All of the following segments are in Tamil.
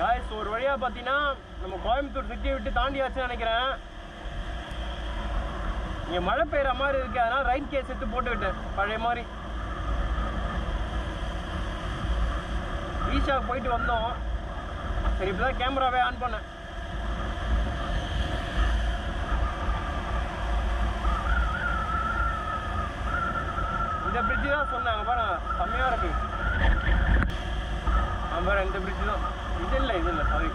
காய்ஸ் ஒரு வழியாக பார்த்தீங்கன்னா நம்ம கோயம்புத்தூர் சிட்டியை விட்டு தாண்டியாச்சுன்னு நினைக்கிறேன் இங்கே மழை பெய்கிற மாதிரி இருக்கு அதனால் ரைட் கேஸ் எடுத்து போட்டுக்கிட்டேன் பழைய மாதிரி ஈஷா போயிட்டு வந்தோம் சரி இப்போ தான் கேமராவே ஆன் பண்ணேன் இந்த பிரிட்ஜு தான் சொன்னாங்க பாருங்க செம்மையாக இருக்கு ஆ பாரு இந்த பிரிட்ஜு தான் இது இல்லை இது இல்லை சாரி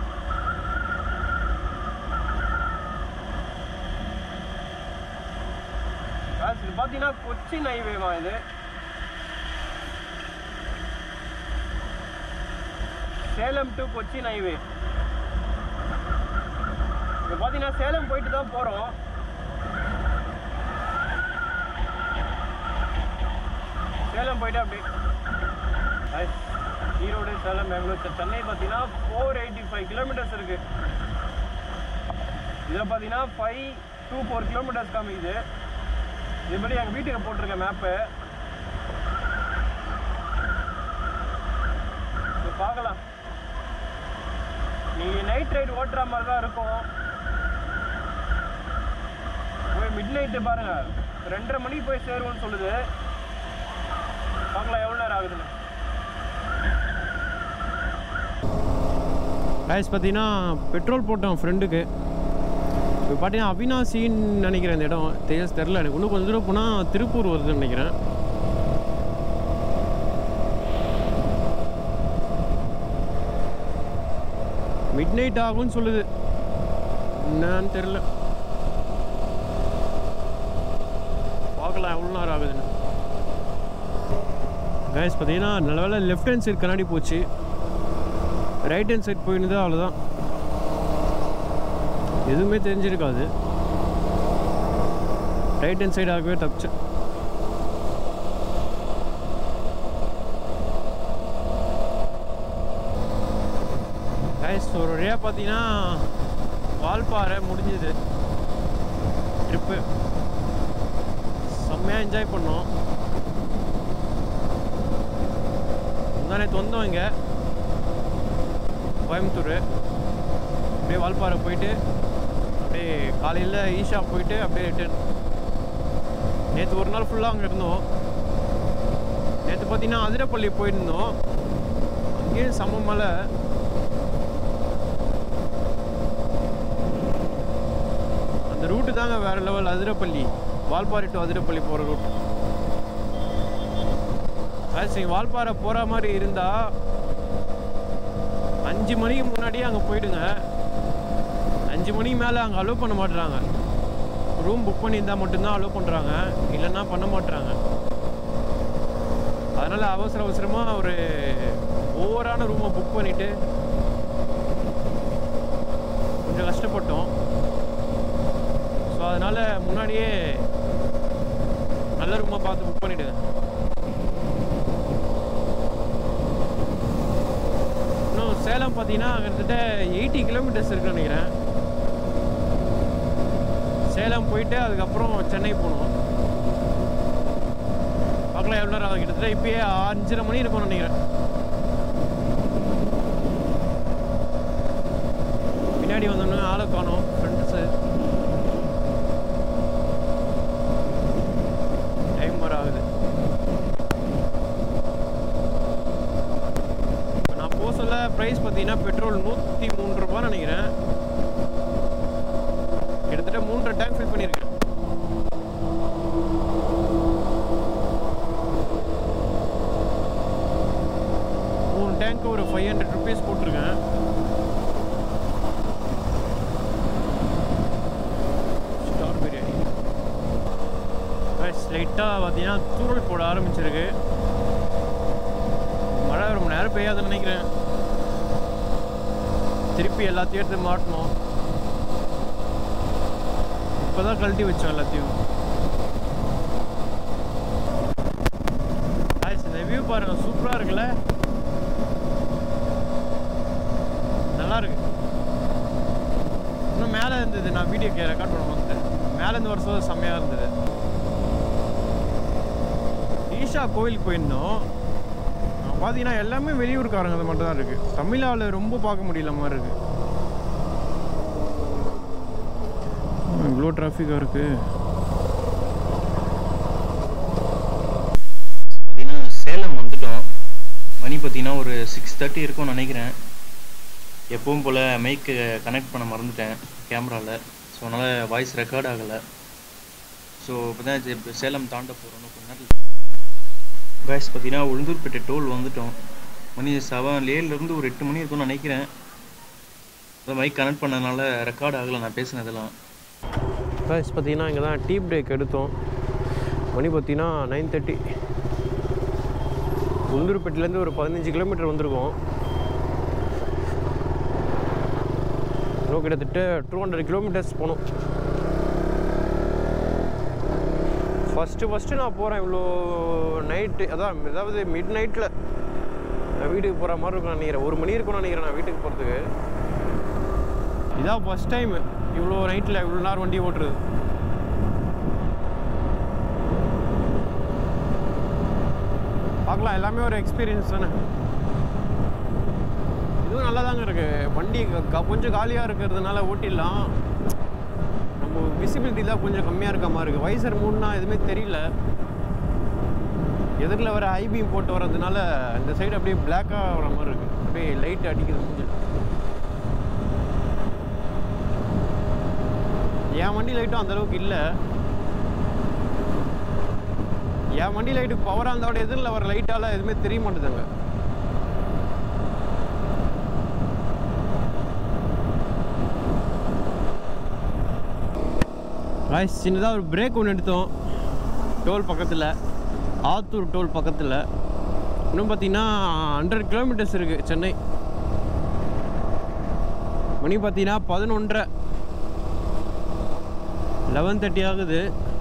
இது பார்த்தீங்கன்னா கொச்சின் ஹைவேமா இது சேலம் டு கொச்சின் ஹைவே இப்போ பார்த்தீங்கன்னா சேலம் போயிட்டு தான் போகிறோம் சேலம் போயிட்டு அப்படி Guys, ஈரோடு சேலம் பெங்களூர் செ- சென்னை பார்த்தீங்கன்னா ஃபோர் எயிட்டி ஃபைவ் கிலோமீட்டர்ஸ் இருக்கு இதில் பார்த்தீங்கன்னா ஃபைவ் டூ ஃபோர் கிலோமீட்டர்ஸ் காமிக்குது இதுபடி எங்கள் வீட்டுக்கு போட்டிருக்கேன் மேப்பு பார்க்கலாம் நீங்கள் நைட் ரைடு ஓட்டுற மாதிரி தான் இருக்கும் போய் மிட் நைட்டு பாருங்க ரெண்டரை மணிக்கு போய் சேருவோம்னு சொல்லுது பார்க்கலாம் எவ்வளோ நேரம் ஆகுதுன்னு காய்ஸ் பார்த்தீங்கன்னா பெட்ரோல் போட்டோம் ஃப்ரெண்டுக்கு இப்போ பார்த்தீங்கன்னா அவினாசின்னு நினைக்கிறேன் இந்த இடம் தேஸ் தெரில எனக்கு இன்னும் கொஞ்சம் தூரம் போனால் திருப்பூர் வருதுன்னு நினைக்கிறேன் மிட் நைட் ஆகும்னு சொல்லுது என்னன்னு தெரில பார்க்கலாம் எவ்வளோ நேரம் ஆகுதுன்னு கைஸ் பார்த்தீங்கன்னா நல்ல வேலை லெஃப்ட் ஹேண்ட் சைடு கண்ணாடி போச்சு ரைட் ஹேண்ட் சைடு போயிருந்தா அவ்வளோதான் எதுவுமே தெரிஞ்சிருக்காது ரைட் ஹேண்ட் சைடு ஆகவே தப்பிச்சு கைஸ் ஒரு வழியாக பார்த்தீங்கன்னா வால்பாறை முடிஞ்சுது ட்ரிப்பு செம்மையாக என்ஜாய் பண்ணோம் முந்தானே வந்தோம் இங்கே கோயம்புத்தூர் அப்படியே வால்பாறை போயிட்டு அப்படியே காலையில் ஈஷா போயிட்டு அப்படியே ரிட்டர்ன் நேற்று ஒரு நாள் ஃபுல்லாக அங்கே இருந்தோம் நேற்று பார்த்தீங்கன்னா அதிரப்பள்ளி போயிருந்தோம் அங்கேயும் செம்ம மலை அந்த ரூட்டு தாங்க வேறு லெவல் அதிரப்பள்ளி வால்பாறை டு அதிரப்பள்ளி போகிற ரூட் சரி வால்பாறை போகிற மாதிரி இருந்தால் அஞ்சு மணிக்கு முன்னாடியே அங்கே போயிடுங்க அஞ்சு மணிக்கு மேலே அங்கே அலோவ் பண்ண மாட்டுறாங்க ரூம் புக் பண்ணியிருந்தால் மட்டும்தான் அலோவ் பண்ணுறாங்க இல்லைன்னா பண்ண மாட்டுறாங்க அதனால் அவசர அவசரமாக ஒரு ஓவரான ரூமை புக் பண்ணிவிட்டு கொஞ்சம் கஷ்டப்பட்டோம் ஸோ அதனால் முன்னாடியே நல்ல ரூமாக பார்த்து புக் பண்ணிவிடுங்க இன்னும் சேலம் பார்த்தீங்கன்னா கிட்டத்தட்ட எயிட்டி கிலோமீட்டர்ஸ் இருக்குன்னு நினைக்கிறேன் சேலம் போயிட்டு அதுக்கப்புறம் சென்னை போகணும் பார்க்கலாம் எவ்வளோ நேரம் ஆகும் கிட்டத்தட்ட இப்பயே அஞ்சரை மணி இருக்கும்னு நினைக்கிறேன் பின்னாடி வந்தோன்னே ஆளை காணோம் ஃப்ரெண்ட்ஸு டைம் வர ஆகுது இப்போ நான் போக சொல்ல ப்ரைஸ் பார்த்தீங்கன்னா பெட்ரோல் நூற்றி மூணு ரூபான்னு நினைக்கிறேன் கிட்டத்தட்ட மூன்றரை டேங்க் ஃபில் பண்ணியிருக்கேன் மூணு டேங்க்கு ஒரு ஃபைவ் ஹண்ட்ரட் ருபீஸ் போட்டிருக்கேன் ஸ்டார் பிரியாணி லைட்டாக பார்த்தீங்கன்னா தூரல் போட ஆரம்பிச்சிருக்கு மழை ரொம்ப நேரம் பெய்யாதுன்னு நினைக்கிறேன் திருப்பி எல்லாத்தையும் எடுத்து மாட்டணும் இப்போதான் கழட்டி வச்சோம் எல்லாத்தையும் Guys, இந்த வியூ பாருங்க சூப்பராக இருக்குல்ல நல்லா இருக்கு இன்னும் மேலே இருந்தது நான் வீடியோ கே ரெக்கார்ட் பண்ண வந்தேன் மேலேருந்து வர சொல்ல செம்மையாக இருந்தது ஈஷா கோயில் போயிருந்தோம் பார்த்தீங்கன்னா எல்லாமே வெளியூர்காரங்க அது மட்டும் தான் இருக்குது தமிழ் ஆள் ரொம்ப பார்க்க முடியல மாதிரி இருக்குது இவ்வளோ டிராஃபிக்காக இருக்குது பார்த்தீங்கன்னா சேலம் வந்துட்டோம் மணி பார்த்தீங்கன்னா ஒரு சிக்ஸ் தேர்ட்டி இருக்கும்னு நினைக்கிறேன் எப்பவும் போல் மைக்கு கனெக்ட் பண்ண மறந்துட்டேன் கேமராவில் ஸோ அதனால் வாய்ஸ் ரெக்கார்ட் ஆகலை ஸோ இப்போ தான் இப்போ சேலம் தாண்ட போகிறோம் கொஞ்ச நேரத்தில் காய்ஸ் பார்த்தீங்கன்னா உளுந்தூர்பேட்டை டோல் வந்துட்டோம் மணி செவன் ஏழுலேருந்து ஒரு எட்டு மணி இருக்கும்னு நினைக்கிறேன் அதான் மைக் கனெக்ட் பண்ணதுனால ரெக்கார்ட் ஆகலை நான் பேசினதெல்லாம் ப்ளஸ் பார்த்தீங்கன்னா இங்கே தான் டீ பிரேக் எடுத்தோம் மணி பார்த்தீங்கன்னா நைன் தேர்ட்டி உளுந்தூர்பேட்டிலேருந்து ஒரு பதினஞ்சு கிலோமீட்டர் வந்திருக்கோம் இன்னும் கிட்டத்தட்ட டூ ஹண்ட்ரட் கிலோமீட்டர்ஸ் போனோம் ஃபஸ்ட்டு ஃபஸ்ட்டு நான் போகிறேன் இவ்வளோ நைட்டு அதான் அதாவது மிட் நைட்டில் நான் வீட்டுக்கு போகிற மாதிரி இருக்கும் நினைக்கிறேன் ஒரு மணி இருக்கும்னு நினைக்கிறேன் நான் வீட்டுக்கு போகிறதுக்கு இதான் ஃபஸ்ட் டைம் இவ்வளோ நைட்டில் இவ்வளோ நேரம் வண்டி ஓட்டுறது பார்க்கலாம் எல்லாமே ஒரு எக்ஸ்பீரியன்ஸ் தானே இதுவும் நல்லா தாங்க இருக்கு வண்டி க- க- கொஞ்சம் காலியாக இருக்கிறதுனால ஓட்டிடலாம் நம்ம விசிபிலிட்டி தான் கொஞ்சம் கம்மியாக இருக்க மாதிரி இருக்குது வைசர் மூணுனா எதுவுமே தெரியல எதிரில் வர ஐபிஎம் போட்டு வர்றதுனால இந்த சைடு அப்படியே பிளாக்காக வர மாதிரி இருக்குது அப்படியே லைட் அடிக்குது மூஞ்சில என் வண்டி லைட்டும் அந்த அளவுக்கு இல்லை என் வண்டி லைட்டு பவராக இருந்தோட எதிரில் வர லைட்டால எதுவுமே தெரிய மாட்டேதுங்க காய்ஸ் சின்னதாக ஒரு பிரேக் ஒன்று எடுத்தோம் டோல் பக்கத்தில் ஆத்தூர் டோல் பக்கத்தில் இன்னும் பார்த்தீங்கன்னா ஹண்ட்ரட் கிலோமீட்டர்ஸ் இருக்குது சென்னை மணி பார்த்தீங்கன்னா பதினொன்றரை லெவன் தேர்ட்டி ஆகுது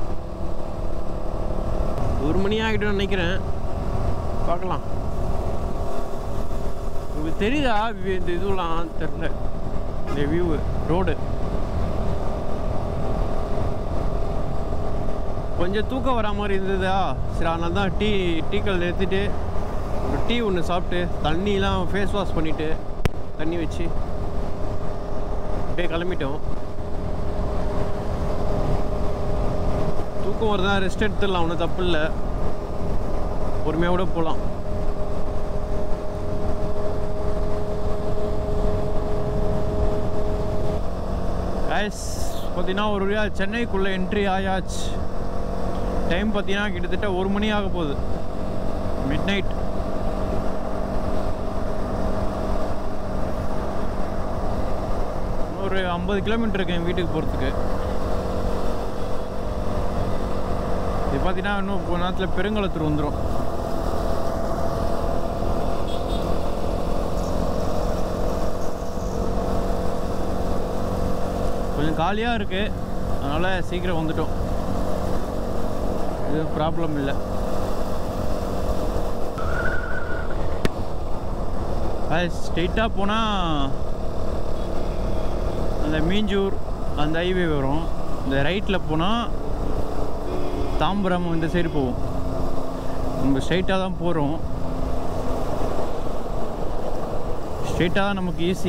ஒரு மணி ஆகிடும்னு நினைக்கிறேன் பார்க்கலாம் உங்களுக்கு தெரியுதா வி- இந்த இதுலாம் தெரில இந்த வியூ ரோடு கொஞ்சம் தூக்கம் வரா மாதிரி இருந்ததா சரி அதனால தான் டீ டீக்கல் நிறுத்திட்டு ஒரு டீ ஒன்று சாப்பிட்டு தண்ணிலாம் ஃபேஸ் வாஷ் பண்ணிவிட்டு தண்ணி வச்சு அப்படியே கிளம்பிட்டோம் தூக்கம் வருதா ரெஸ்ட் எடுத்துடலாம் ஒன்றும் தப்பு இல்லை பொறுமையாக கூட போகலாம் கைஸ் பார்த்தீங்கன்னா ஒரு வழியாக சென்னைக்குள்ளே என்ட்ரி ஆயாச்சு டைம் பார்த்தீங்கன்னா கிட்டத்தட்ட ஒரு மணி ஆக போகுது மிட் நைட் ஒரு ஐம்பது கிலோமீட்டர் இருக்கு என் வீட்டுக்கு போகிறதுக்கு இது பார்த்தீங்கன்னா இன்னும் கொஞ்ச நேரத்தில் பெருங்குளத்தூர் வந்துடும் கொஞ்சம் காலியாக இருக்குது அதனால் சீக்கிரம் வந்துட்டோம் இது ப்ராப்ளம் இல்லை ஸ்ட்ரெயிட்டாக போனால் அந்த மீஞ்சூர் அந்த ஹைவே வரும் இந்த ரைட்டில் போனால் தாம்பரம் இந்த சைடு போவோம் நம்ம ஸ்ட்ரைட்டாக தான் போகிறோம் ஸ்ட்ரெயிட்டாக தான் நமக்கு ஈஸி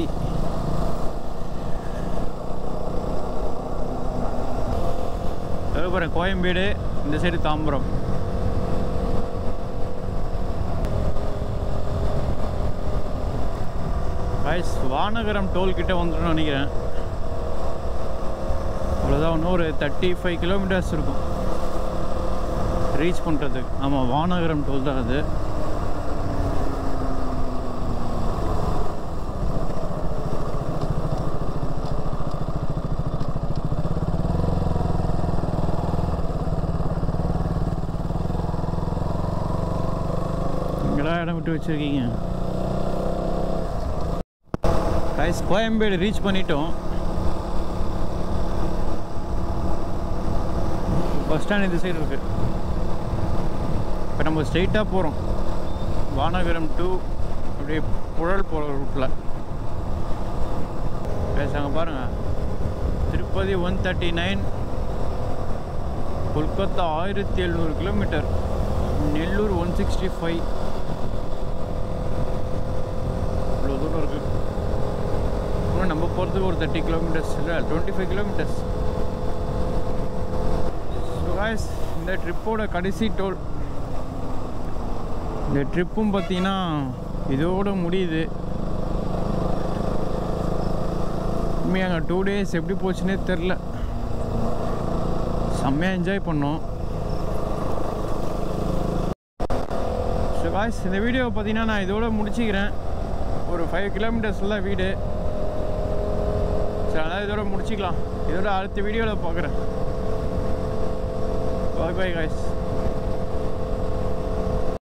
அதுக்கப்புறம் கோயம்பேடு இந்த side Tambaram guys Vanagaram toll கிட்ட வந்துடும் நினைக்கிறேன் அவ்வளோதான் இன்னும் ஒரு தேர்ட்டி ஃபைவ் கிலோமீட்டர்ஸ் இருக்கும் ரீச் பண்ணுறதுக்கு ஆமாம் வானகரம் டோல் தான் அது இங்கெல்லாம் இடம் விட்டு வச்சுருக்கீங்க கைஸ் கோயம்பேடு ரீச் பண்ணிட்டோம் பஸ் ஸ்டாண்ட் இந்த சைடு இருக்குது இப்போ நம்ம ஸ்ட்ரெயிட்டாக போகிறோம் வானகரம் டு அப்படியே புழல் போகிற ரூட்டில் பேசாங்க பாருங்கள் Tirupati one thirty nine Kolkata ஆயிரத்தி எழுநூறு kilometre Nellore one sixty five இன்னும் நம்ம போகிறதுக்கு ஒரு தேர்ட்டி கிலோமீட்டர்ஸ் இல்லை twenty five kilometres so guys இந்த ட்ரிப்போட கடைசி டோல் இந்த ட்ரிப்பும் பார்த்தீங்கன்னா இதோட முடியுது உண்மையாக அங்கே டூ டேஸ் எப்படி போச்சுன்னே தெரில செம்மையாக என்ஜாய் பண்ணோம் ஸோ காய்ஸ் இந்த வீடியோவை பார்த்தீங்கன்னா நான் இதோட முடிச்சுக்கிறேன் ஒரு ஃபைவ் கிலோமீட்டர்ஸில் தான் வீடு சரி அதனால் இதோட முடிச்சிக்கலாம் இதோட அடுத்த வீடியோவில் பார்க்குறேன் பாய் பாய் காய்ஸ்